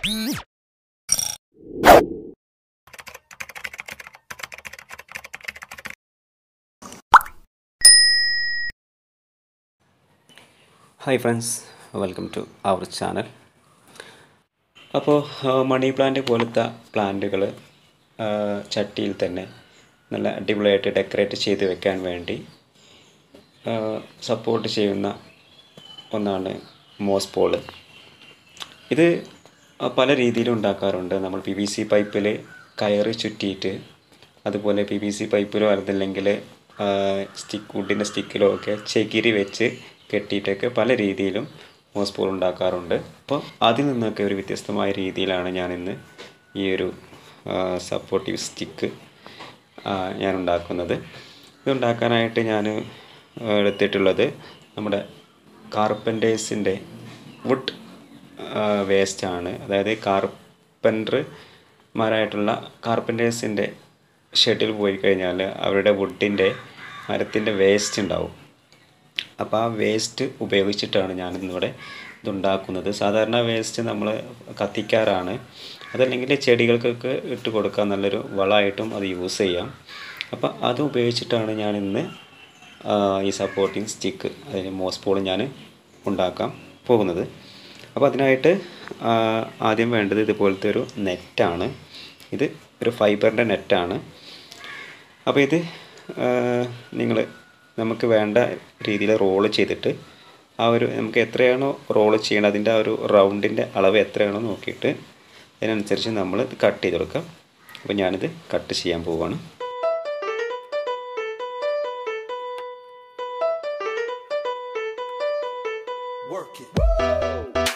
Hi friends welcome to our channel അപ്പോൾ money plant പോലത്തെ പ്ലാന്റുകൾ ചട്ടിയിൽ തന്നെ നല്ല അടിപൊളിയായിട്ട് ഡെക്കറേറ്റ് ചെയ്ത് വെക്കാൻ വേണ്ടി സപ്പോർട്ട് ചെയ്യുന്ന ഒന്നാണ് മോസ്പോള് ഇത് പല രീതിയിലും ഉണ്ടാക്കാറുണ്ട് നമ്മൾ പി വി സി പൈപ്പിൽ കയറ് ചുറ്റിയിട്ട് അതുപോലെ പി വി സി പൈപ്പിലോ അതല്ലെങ്കിൽ സ്റ്റിക്ക് വുഡിൻ്റെ സ്റ്റിക്കിലോ ഒക്കെ ചകിരി വെച്ച് കെട്ടിയിട്ടൊക്കെ പല രീതിയിലും മോസ്പോൾ ഉണ്ടാക്കാറുണ്ട് അപ്പോൾ അതിൽ നിന്നൊക്കെ ഒരു വ്യത്യസ്തമായ രീതിയിലാണ് ഞാൻ ഇന്ന് ഈ ഒരു സപ്പോർട്ടീവ് സ്റ്റിക്ക് ഞാൻ ഉണ്ടാക്കുന്നത് ഇത് ഉണ്ടാക്കാനായിട്ട് ഞാൻ എടുത്തിട്ടുള്ളത് നമ്മുടെ കാർപ്പൻറ്റേഴ്സിൻ്റെ വുഡ് വേസ്റ്റാണ് അതായത് കാർപ്പൻറ്റർമാരായിട്ടുള്ള കാർപ്പൻറ്റേഴ്സിൻ്റെ ഷെഡിൽ പോയി കഴിഞ്ഞാൽ അവരുടെ വുഡിൻ്റെ മരത്തിൻ്റെ വേസ്റ്റ് ഉണ്ടാവും അപ്പോൾ ആ വേസ്റ്റ് ഉപയോഗിച്ചിട്ടാണ് ഞാൻ ഇന്നിവിടെ ഇതുണ്ടാക്കുന്നത് സാധാരണ വേസ്റ്റ് നമ്മൾ കത്തിക്കാറാണ് അതല്ലെങ്കിൽ ചെടികൾക്കൊക്കെ ഇട്ട് കൊടുക്കാൻ നല്ലൊരു വളമായിട്ടും അത് യൂസ് ചെയ്യാം അപ്പോൾ അത് ഉപയോഗിച്ചിട്ടാണ് ഞാൻ ഇന്ന് ഈ സപ്പോർട്ടിങ് സ്റ്റിക്ക് അതിന് മോസ്പോൾ ഞാൻ ഉണ്ടാക്കാൻ പോകുന്നത് അപ്പോൾ അതിനായിട്ട് ആദ്യം വേണ്ടത് ഇതുപോലത്തെ ഒരു നെറ്റാണ് ഇത് ഒരു ഫൈബറിൻ്റെ നെറ്റാണ് അപ്പോൾ ഇത് നിങ്ങൾ നമുക്ക് വേണ്ട രീതിയിൽ റോള് ചെയ്തിട്ട് ആ ഒരു നമുക്ക് എത്രയാണോ റോള് ചെയ്യണം അതിൻ്റെ ആ ഒരു റൗണ്ടിൻ്റെ അളവ് എത്രയാണോ നോക്കിയിട്ട് അതിനനുസരിച്ച് നമ്മൾ ഇത് കട്ട് ചെയ്ത് കൊടുക്കാം അപ്പോൾ ഞാനിത് കട്ട് ചെയ്യാൻ പോവുകയാണ് Work it.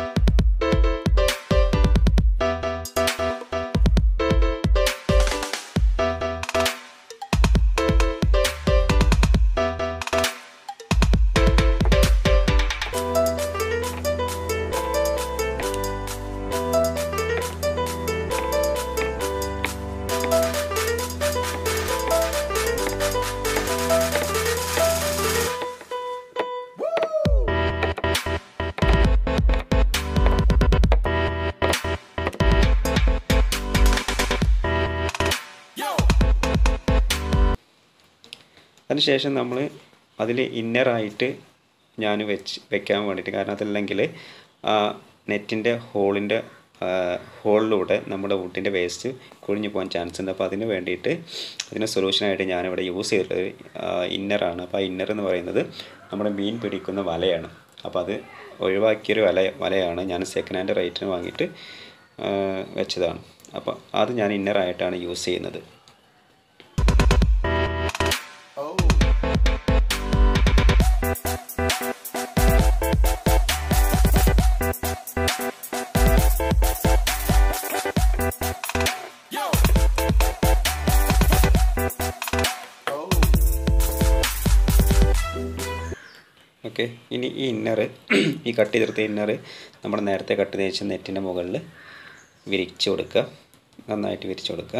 അതിനുശേഷം നമ്മൾ അതിൽ ഇന്നറായിട്ട് ഞാൻ വെച്ച് വെക്കാൻ വേണ്ടിയിട്ട് കാരണം അതല്ലെങ്കിൽ ആ നെറ്റിൻ്റെ ഹോളിൻ്റെ ഹോളിലൂടെ നമ്മുടെ വുഡിൻ്റെ വേസ്റ്റ് കുഴിഞ്ഞു പോകാൻ ചാൻസ് ഉണ്ട് അപ്പോൾ അതിന് വേണ്ടിയിട്ട് അതിന് സൊല്യൂഷനായിട്ട് ഞാനിവിടെ യൂസ് ചെയ്തിട്ടുള്ളത് ഇന്നറാണ് അപ്പോൾ ആ ഇന്നർ എന്ന് പറയുന്നത് നമ്മുടെ മീൻ പിടിക്കുന്ന വലയാണ് അപ്പോൾ അത് ഒഴിവാക്കിയൊരു വല വലയാണ് ഞാൻ സെക്കൻഡ് ഹാൻഡ് റേറ്റിന് വാങ്ങിയിട്ട് വെച്ചതാണ് അപ്പോൾ അത് ഞാൻ ഇന്നറായിട്ടാണ് യൂസ് ചെയ്യുന്നത് Oh. Yo. Oh. ഓക്കെ ഇനി ഈ ഇന്നർ ഈ കട്ട് ചെയ്തെടുത്ത ഇന്നർ നമ്മൾ നേരത്തെ കട്ട് ചെയ്ത് വെച്ച നെറ്റിൻ്റെ മുകളിൽ വിരിച്ചു കൊടുക്കുക നന്നായിട്ട് വിരിച്ചു കൊടുക്കുക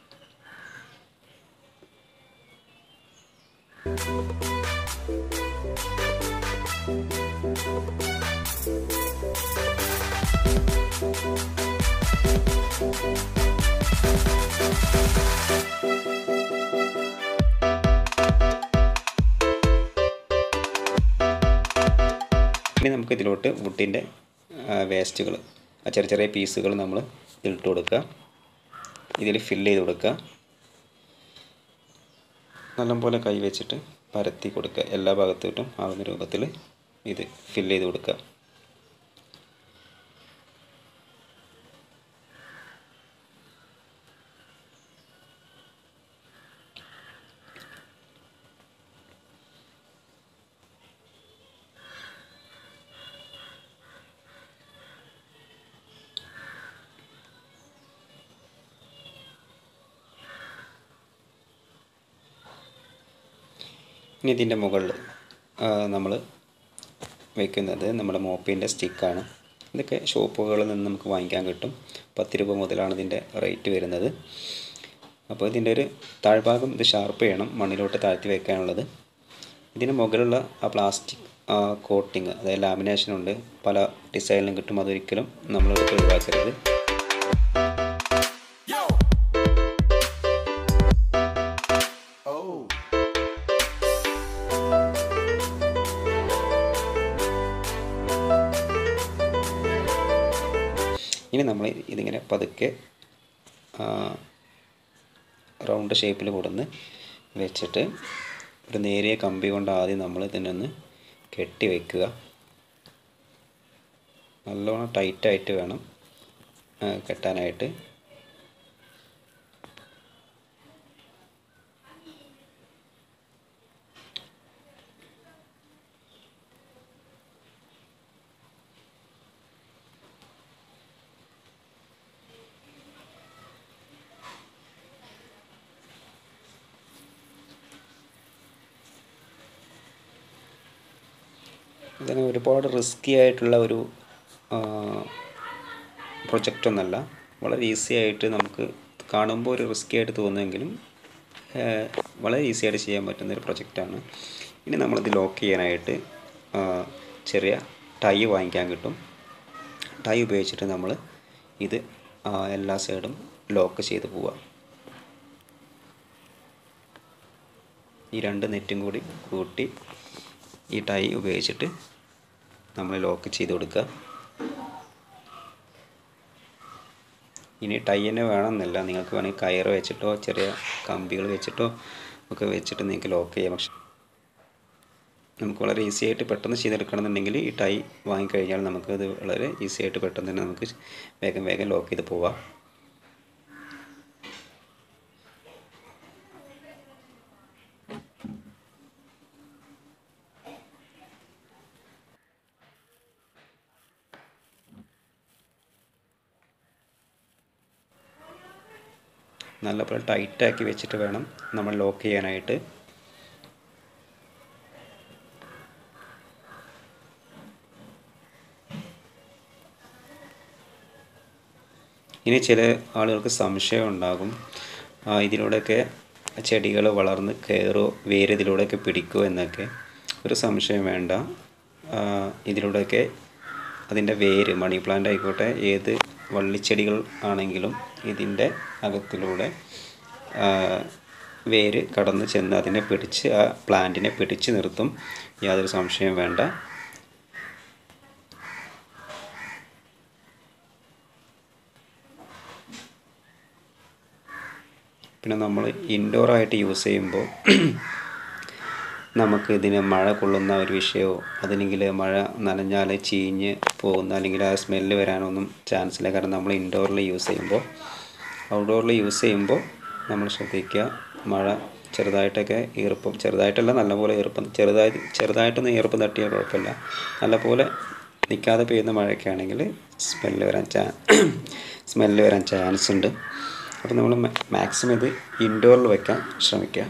ഇനി നമുക്ക് ഇതിലോട്ട് വുഡിൻ്റെ വേസ്റ്റുകൾ ആ ചെറിയ ചെറിയ പീസുകൾ നമ്മൾ ഇതിലിട്ട് കൊടുക്കുക ഇതിൽ ഫില്ല് ചെയ്ത് കൊടുക്കുക നല്ലപോലെ കൈ വെച്ചിട്ട് പരത്തി കൊടുക്കുക എല്ലാ ഭാഗത്തോട്ടും ആവുന്ന രൂപത്തിൽ ഇത് ഫില്ല് ചെയ്ത് കൊടുക്കുക ഇനി ഇതിൻ്റെ മുകളിൽ നമ്മൾ വയ്ക്കുന്നത് നമ്മുടെ മോപ്പിൻ്റെ സ്റ്റിക്കാണ് ഇതൊക്കെ ഷോപ്പുകളിൽ നിന്ന് നമുക്ക് വാങ്ങിക്കാൻ കിട്ടും പത്ത് രൂപ മുതലാണ് ഇതിൻ്റെ റേറ്റ് വരുന്നത് അപ്പോൾ ഇതിൻ്റെ ഒരു താഴ്ഭാഗം ഇത് ഷാർപ്പ് ചെയ്യണം മണ്ണിലോട്ട് താഴ്ത്തി വെക്കാനുള്ളത് ഇതിന് മുകളിലുള്ള ആ പ്ലാസ്റ്റിക് കോട്ടിങ് അതായത് ലാമിനേഷൻ ഉണ്ട് പല ഡിസൈനിലും കിട്ടും അതൊരിക്കലും നമ്മളെടുത്ത് ഒഴിവാക്കരുത് Yo. Oh. ഇനി നമ്മൾ ഇതിങ്ങനെ പതുക്കെ റൗണ്ട് ഷേപ്പിൽ കൊടുന്ന് വെച്ചിട്ട് ഒരു നേരിയ കമ്പി കൊണ്ട് ആദ്യം നമ്മൾ ഇതിനൊന്ന് കെട്ടി വെക്കുക നല്ലോണം ടൈറ്റായിട്ട് വേണം ആ, കെട്ടാനായിട്ട് ഇതിന് ഒരുപാട് റിസ്ക്കി ആയിട്ടുള്ള ഒരു പ്രൊജക്റ്റ് ഒന്നല്ല വളരെ ഈസി ആയിട്ട് നമുക്ക് കാണുമ്പോൾ ഒരു റിസ്ക്കി ആയിട്ട് തോന്നുമെങ്കിലും ആ, വളരെ ഈസി ആയിട്ട് ചെയ്യാൻ പറ്റുന്ന ഒരു പ്രൊജക്റ്റാണ് ഇനി നമ്മളിത് ലോക്ക് ചെയ്യാനായിട്ട് ആ, ചെറിയ ടൈ വാങ്ങിക്കാൻ കിട്ടും ടൈ ഉപയോഗിച്ചിട്ട് നമ്മൾ ഇത് ആ, എല്ലാ സൈഡും ലോക്ക് ചെയ്ത് പോവുക ഈ രണ്ട് നെറ്റും കൂടി കൂട്ടി ഈ ടൈ ഉപയോഗിച്ചിട്ട് നമ്മൾ ലോക്ക് ചെയ്ത് കൊടുക്കുക ഇനി ടൈ തന്നെ വേണമെന്നില്ല നിങ്ങൾക്ക് വേണമെങ്കിൽ കയറ് വെച്ചിട്ടോ ചെറിയ കമ്പികൾ വെച്ചിട്ടോ ഒക്കെ വെച്ചിട്ട് നിങ്ങൾക്ക് ലോക്ക് ചെയ്യാം പക്ഷെ നമുക്ക് വളരെ ഈസി ആയിട്ട് പെട്ടെന്ന് ചെയ്തെടുക്കണമെന്നുണ്ടെങ്കിൽ ഈ ടൈ വാങ്ങിക്കഴിഞ്ഞാൽ നമുക്കത് വളരെ ഈസി ആയിട്ട് പെട്ടെന്ന് തന്നെ നമുക്ക് വേഗം വേഗം ലോക്ക് ചെയ്ത് പോവാം നല്ലപോലെ ടൈറ്റാക്കി വെച്ചിട്ട് വേണം നമ്മൾ ലോക്ക് ചെയ്യാനായിട്ട് ഇനി ചില ആളുകൾക്ക് സംശയം ഉണ്ടാകും ആ, ഇതിലൂടെയൊക്കെ ചെടികൾ വളർന്ന് കയറോ വേര് ഇതിലൂടെയൊക്കെ പിടിക്കുമോ എന്നൊക്കെ ഒരു സംശയം വേണ്ട ആ, ഇതിലൂടെയൊക്കെ അതിൻ്റെ വേര് മണി പ്ലാന്റ് ആയിക്കോട്ടെ ഏത് വള്ളിച്ചെടികൾ ആണെങ്കിലും ഇതിൻ്റെ അകത്തിലൂടെ ആ, വേര് കടന്ന് ചെന്ന് അതിനെ പിടിച്ച് ആ പ്ലാന്റിനെ പിടിച്ച് നിർത്തും യാതൊരു സംശയം വേണ്ട പിന്നെ നമ്മൾ ഇൻഡോറായിട്ട് യൂസ് ചെയ്യുമ്പോൾ നമുക്ക് ഇതിന് മഴ കൊള്ളുന്ന ഒരു വിഷയമോ അതല്ലെങ്കിൽ മഴ നനഞ്ഞാൽ ചീഞ്ഞ് പോകുന്ന അല്ലെങ്കിൽ ആ സ്മെല്ല് വരാനൊന്നും ചാൻസ് ഇല്ല കാരണം നമ്മൾ ഇൻഡോറിൽ യൂസ് ചെയ്യുമ്പോൾ ഔട്ട്ഡോറിൽ യൂസ് ചെയ്യുമ്പോൾ നമ്മൾ ശ്രദ്ധിക്കുക മഴ ചെറുതായിട്ടൊക്കെ ഈർപ്പം ചെറുതായിട്ടല്ല നല്ലപോലെ ഈർപ്പം ചെറുതായി ചെറുതായിട്ടൊന്ന് ഈർപ്പം തട്ടിയാൽ കുഴപ്പമില്ല നല്ലപോലെ നിൽക്കാതെ പെയ്യുന്ന മഴയൊക്കെ ആണെങ്കിൽ സ്മെല്ല് വരാൻ ചാ സ്മെല്ല് വരാൻ ചാൻസ് ഉണ്ട് അപ്പോൾ നമ്മൾ മാക്സിമം ഇത് ഇൻഡോറിൽ വെക്കാൻ ശ്രമിക്കുക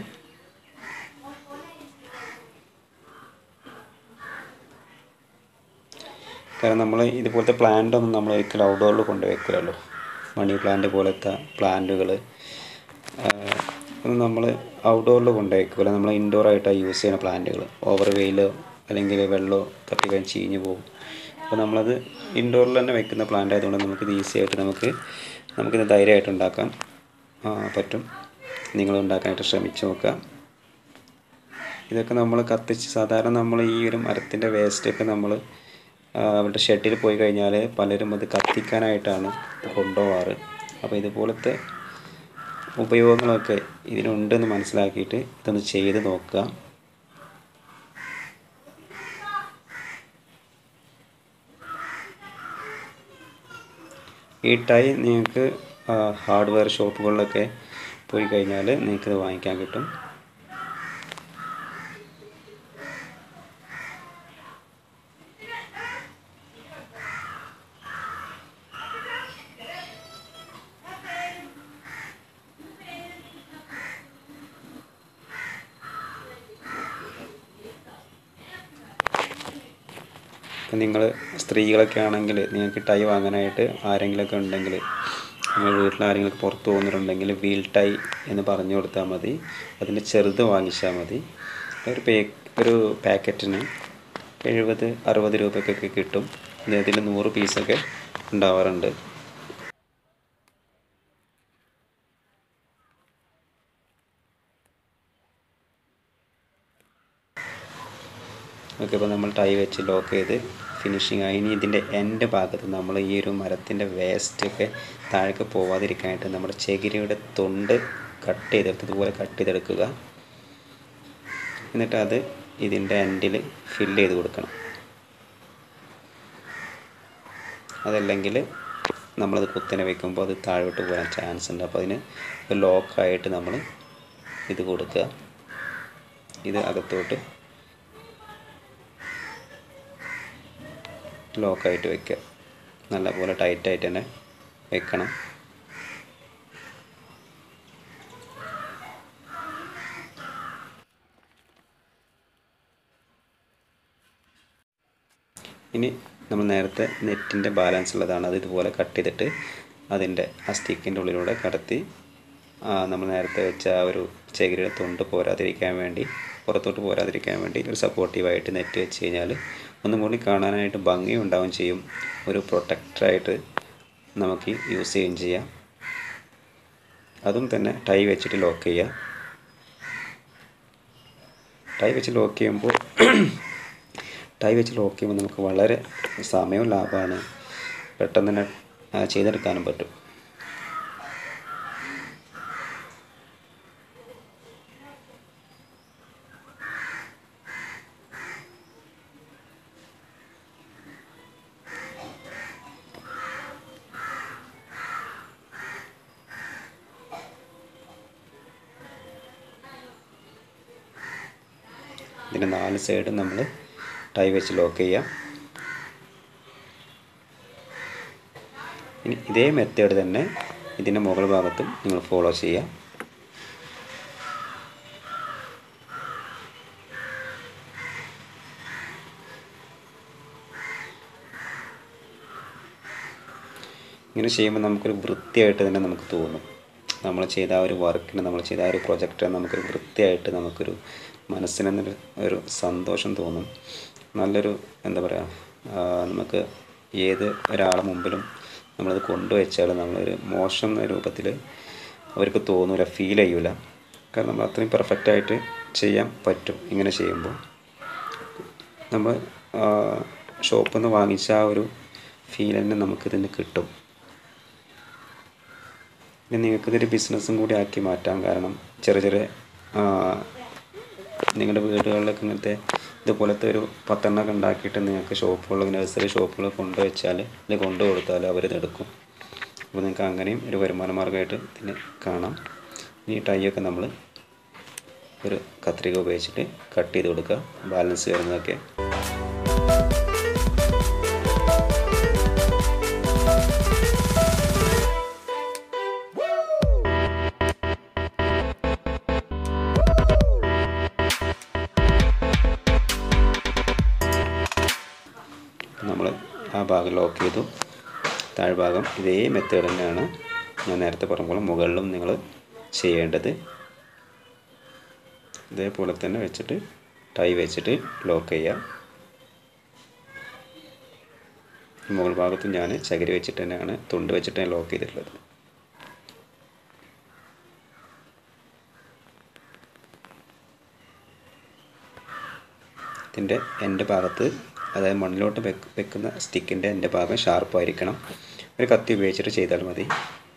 കാരണം നമ്മൾ ഇതുപോലത്തെ പ്ലാന്റ് ഒന്നും നമ്മൾ ഒരിക്കലും ഔട്ട്ഡോറിൽ കൊണ്ടുവയ്ക്കില്ലല്ലോ മണി പ്ലാന്റ് പോലത്തെ പ്ലാന്റുകൾ ഒന്നും നമ്മൾ ഔട്ട്ഡോറിൽ കൊണ്ടുവയ്ക്കില്ല നമ്മൾ ഇൻഡോർ ആയിട്ടാണ് യൂസ് ചെയ്യുന്ന പ്ലാന്റുകൾ ഓവർ വെയിലോ അല്ലെങ്കിൽ വെള്ളമോ തട്ടി കഴിഞ്ഞ് ചീഞ്ഞ് പോകും അപ്പോൾ നമ്മളത് ഇൻഡോറിൽ തന്നെ വെക്കുന്ന പ്ലാന്റ് ആയതുകൊണ്ട് നമുക്കിത് ഈസി ആയിട്ട് നമുക്ക് നമുക്കിത് ധൈര്യമായിട്ട് ഉണ്ടാക്കാൻ ആ, പറ്റും നിങ്ങൾ ഉണ്ടാക്കാനായിട്ട് ശ്രമിച്ചു നോക്കുക ഇതൊക്കെ നമ്മൾ കത്തിച്ച് സാധാരണ നമ്മൾ ഈ ഒരു മരത്തിൻ്റെ വേസ്റ്റൊക്കെ നമ്മൾ അവരുടെ ഷെഡിൽ പോയി കഴിഞ്ഞാൽ പലരും അത് കത്തിക്കാനായിട്ടാണ് ഇത് കൊണ്ടുപോകാറ് അപ്പോൾ ഇതുപോലത്തെ ഉപയോഗങ്ങളൊക്കെ ഇതിനുണ്ടെന്ന് മനസ്സിലാക്കിയിട്ട് ഇതൊന്ന് ചെയ്ത് നോക്കുക ഈ ടൈ നിങ്ങൾക്ക് ഹാർഡ്വെയർ ഷോപ്പുകളിലൊക്കെ പോയി കഴിഞ്ഞാൽ നിങ്ങൾക്കിത് വാങ്ങിക്കാൻ കിട്ടും ഇപ്പം നിങ്ങൾ സ്ത്രീകളൊക്കെ ആണെങ്കിൽ നിങ്ങൾക്ക് ടൈ വാങ്ങാനായിട്ട് ആരെങ്കിലുമൊക്കെ ഉണ്ടെങ്കിൽ നിങ്ങൾ വീട്ടിൽ ആരെങ്കിലും പുറത്ത് പോകുന്നവരുണ്ടെങ്കിൽ വീൽ ടൈ എന്ന് പറഞ്ഞു കൊടുത്താൽ മതി അതിൻ്റെ ചെറുത് വാങ്ങിച്ചാൽ മതി ഒരു പേ ഒരു പാക്കറ്റിന് എഴുപത് അറുപത് രൂപയ്ക്കൊക്കെ കിട്ടും ഇതിൽ നൂറ് പീസൊക്കെ ഉണ്ടാവാറുണ്ട് ഓക്കെ അപ്പോൾ നമ്മൾ ടൈ വെച്ച് ലോക്ക് ചെയ്ത് ഫിനിഷിങ് ആയി ഇനി ഇതിൻ്റെ എൻഡ് ഭാഗത്ത് നമ്മൾ ഈ ഒരു മരത്തിൻ്റെ വേസ്റ്റൊക്കെ താഴേക്ക് പോവാതിരിക്കാനായിട്ട് നമ്മുടെ ചകിരിയുടെ തൊണ്ട് കട്ട് ചെയ്തെടുത്ത് ഇതുപോലെ കട്ട് ചെയ്തെടുക്കുക എന്നിട്ട് അത് ഇതിൻ്റെ എൻഡിൽ ഫില്ല് ചെയ്ത് കൊടുക്കണം അതല്ലെങ്കിൽ നമ്മളത് കുത്തനെ വെക്കുമ്പോൾ അത് താഴോട്ട് പോകാൻ ചാൻസ് ഉണ്ട് അപ്പോൾ അതിന് ഒരു ലോക്കായിട്ട് നമ്മൾ ഇത് കൊടുക്കുക ഇത് അകത്തോട്ട് ലോക്കായിട്ട് വെക്കുക നല്ലപോലെ ടൈറ്റായിട്ട് തന്നെ വെക്കണം ഇനി നമ്മൾ നേരത്തെ നെറ്റിൻ്റെ ബാലൻസ് ഉള്ളതാണ് അത് ഇതുപോലെ കട്ട് ചെയ്തിട്ട് അതിൻ്റെ ആ സ്റ്റിക്കിൻ്റെ ഉള്ളിലൂടെ കടത്തി ആ, നമ്മൾ നേരത്തെ വെച്ച ആ ഒരു ചകിരിയുടെ തൊണ്ട് പോരാതിരിക്കാൻ വേണ്ടി പുറത്തോട്ട് പോരാതിരിക്കാൻ വേണ്ടി ഒരു സപ്പോർട്ടീവായിട്ട് നെറ്റ് വെച്ച് കഴിഞ്ഞാൽ ഒന്നും കൂടി കാണാനായിട്ട് ഭംഗി ഉണ്ടാവുകയും ചെയ്യും ഒരു പ്രൊട്ടക്ടറായിട്ട് നമുക്ക് യൂസ് ചെയ്യുകയും ചെയ്യാം അതും തന്നെ ടൈ വെച്ചിട്ട് ലോക്ക് ചെയ്യുക ടൈ വെച്ച് ലോക്ക് ചെയ്യുമ്പോൾ ടൈ വെച്ച് ലോക്ക് ചെയ്യുമ്പോൾ നമുക്ക് വളരെ സമയവും ലാഭമാണ് പെട്ടെന്ന് തന്നെ ആ, ചെയ്തെടുക്കാനും പറ്റും ഇതിൻ്റെ നാല് സൈഡും നമ്മൾ ടൈ വെച്ച് ലോക്ക് ചെയ്യാം ഇനി ഇതേ മെത്തേഡ് തന്നെ ഇതിൻ്റെ മുകൾ ഭാഗത്തും നിങ്ങൾ ഫോളോ ചെയ്യാം ഇങ്ങനെ ചെയ്യുമ്പോൾ നമുക്കൊരു വൃത്തിയായിട്ട് തന്നെ നമുക്ക് തോന്നും നമ്മൾ ചെയ്ത ആ ഒരു വർക്കിന് നമ്മൾ ചെയ്ത ആ ഒരു പ്രൊജക്റ്റ് നമുക്കൊരു വൃത്തിയായിട്ട് നമുക്കൊരു മനസ്സിന് തന്നെ ഒരു- ഒരു സന്തോഷം തോന്നും നല്ലൊരു എന്താ പറയുക ആ, നമുക്ക് ഏത് ഒരാളെ മുമ്പിലും നമ്മളത് കൊണ്ടുവച്ചാൽ നമ്മളൊരു മോശം എന്ന രൂപത്തിൽ അവർക്ക് തോന്നൂല ഫീൽ ചെയ്യൂല കാരണം നമ്മൾ അത്രയും പെർഫെക്റ്റായിട്ട് ചെയ്യാൻ പറ്റും ഇങ്ങനെ ചെയ്യുമ്പോൾ നമ്മൾ ഷോപ്പിൽ നിന്ന് വാങ്ങിച്ച ആ ഒരു ഫീൽ തന്നെ നമുക്കിതിന് കിട്ടും ഇനി നിങ്ങൾക്കിതൊരു ബിസിനസ്സും കൂടി ആക്കി മാറ്റാം കാരണം ചെറിയ ചെറിയ ആ, നിങ്ങളുടെ വീടുകളിലൊക്കെ ഇങ്ങനത്തെ ഇതുപോലത്തെ ഒരു പത്തെണ്ണമൊക്കെ ഉണ്ടാക്കിയിട്ട് നിങ്ങൾക്ക് ഷോപ്പുകൾ നഴ്സറി ഷോപ്പുകൾ കൊണ്ടുവച്ചാൽ അല്ലെങ്കിൽ കൊണ്ടു കൊടുത്താൽ അവരിത് എടുക്കും അപ്പോൾ നിങ്ങൾക്ക് അങ്ങനെയും ഒരു വരുമാന മാർഗ്ഗമായിട്ട് ഇതിനെ കാണാം ഇനി ടൈ ഒക്കെ നമ്മൾ ഒരു കത്രിക ഉപയോഗിച്ചിട്ട് കട്ട് ചെയ്ത് കൊടുക്കുക ബാലൻസ് വരുന്നതൊക്കെ നമ്മൾ ആ ഭാഗം ലോക്ക് ചെയ്തു താഴ്ഭാഗം ഇതേ മെത്തേഡ് തന്നെയാണ് ഞാൻ നേരത്തെ പറഞ്ഞ പോലെ മുകളിലും നിങ്ങൾ ചെയ്യേണ്ടത് ഇതേപോലെ തന്നെ വെച്ചിട്ട് ടൈ വെച്ചിട്ട് ലോക്ക് ചെയ്യുക മുകൾ ഭാഗത്ത് ഞാൻ ചകിരി വെച്ചിട്ട് തന്നെയാണ് തുണ്ട് വെച്ചിട്ട് ഞാൻ ലോക്ക് ചെയ്തിട്ടുള്ളത് ഇതിൻ്റെ എൻ്റെ ഭാഗത്ത് അതായത് മണ്ണിലോട്ട് വെക്ക് വെക്കുന്ന സ്റ്റിക്കിൻ്റെ എൻ്റെ ഭാഗം ഷാർപ്പായിരിക്കണം ഒരു കത്തി ഉപയോഗിച്ചിട്ട് ചെയ്താൽ മതി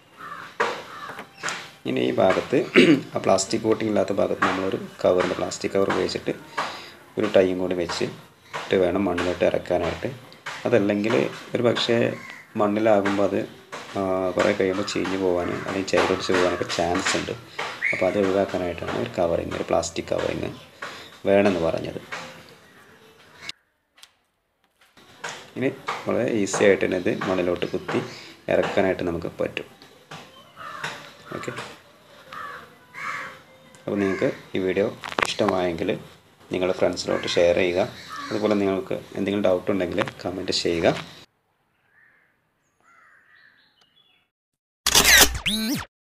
ഇനി ഈ ഭാഗത്ത് ആ പ്ലാസ്റ്റിക് കോട്ടിംഗ് ഇല്ലാത്ത ഭാഗത്ത് നമ്മളൊരു കവറിൻ്റെ പ്ലാസ്റ്റിക് കവർ ഉപയോഗിച്ചിട്ട് ഒരു ടൈയും കൂടി വെച്ചിട്ട് വേണം മണ്ണിലോട്ട് ഇറക്കാനായിട്ട് അതല്ലെങ്കിൽ ഒരു പക്ഷേ മണ്ണിലാകുമ്പോൾ അത് ആ, കുറേ കഴിയുമ്പോൾ ചീഞ്ഞു പോകാൻ അല്ലെങ്കിൽ ചേരൊടിച്ച് പോകാനൊക്കെ ചാൻസ് ഉണ്ട് അപ്പോൾ അത് ഒഴിവാക്കാനായിട്ടാണ് ഒരു കവറിങ് ഒരു പ്ലാസ്റ്റിക് കവറിങ് വേണമെന്ന് പറഞ്ഞത് ഇനി വളരെ ഈസി ആയിട്ട് തന്നെ ഇത് മണ്ണിലോട്ട് കുത്തി ഇറക്കാനായിട്ട് നമുക്ക് പറ്റും ഓക്കെ അപ്പോൾ നിങ്ങൾക്ക് ഈ വീഡിയോ ഇഷ്ടമായെങ്കിൽ നിങ്ങളുടെ ഫ്രണ്ട്സിലോട്ട് ഷെയർ ചെയ്യുക അതുപോലെ നിങ്ങൾക്ക് എന്തെങ്കിലും ഡൗട്ട് ഉണ്ടെങ്കിൽ കമൻറ്റ് ചെയ്യുക